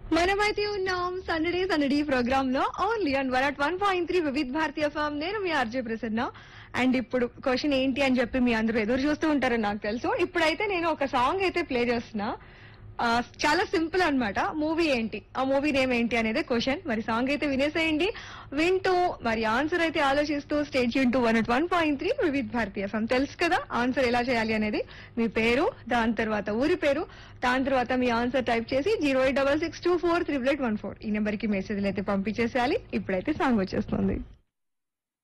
మనమైతే ఉన్నాం సండడే సండడి ప్రోగ్రామ్ లో only and one at one point three Vividh Bharati FM నేను మీ ఆర్జే ప్రసన్న అండ్ ఇప్పుడు క్వశ్చన్ ఏంటి అని చెప్పి మీ అందరూ ఎదురు చూస్తూ ఉంటారని నాకు తెలుసు ఇప్పుడైతే నేను ఒక సాంగ్ అయితే ప్లే చేస్తున్నా ఆ, చాలా సింపుల్ అన్నమాట మూవీ ఏంటి ఆ మూవీ నేమ్ ఏంటి అనేది క్వశ్చన్ మరి సాంగ్ అయితే వినేసేయండి వింటూ మరి ఆన్సర్ అయితే ఆలోచిస్తూ స్టేట్ యూన్ to one at one point three Vividh Bharati FM తెలుసు కదా ఆన్సర్ ఎలా చేయాలి అనేది మీ పేరు దాని తర్వాత ఊరి పేరు దాని తర్వాత మీ ఆన్సర్ టైప్ చేసి zero eight double six two four triple eight one four ఈ నెంబర్ కి మెసేజ్లు అయితే పంపించేసేయాలి ఇప్పుడైతే సాంగ్ వచ్చేస్తుంది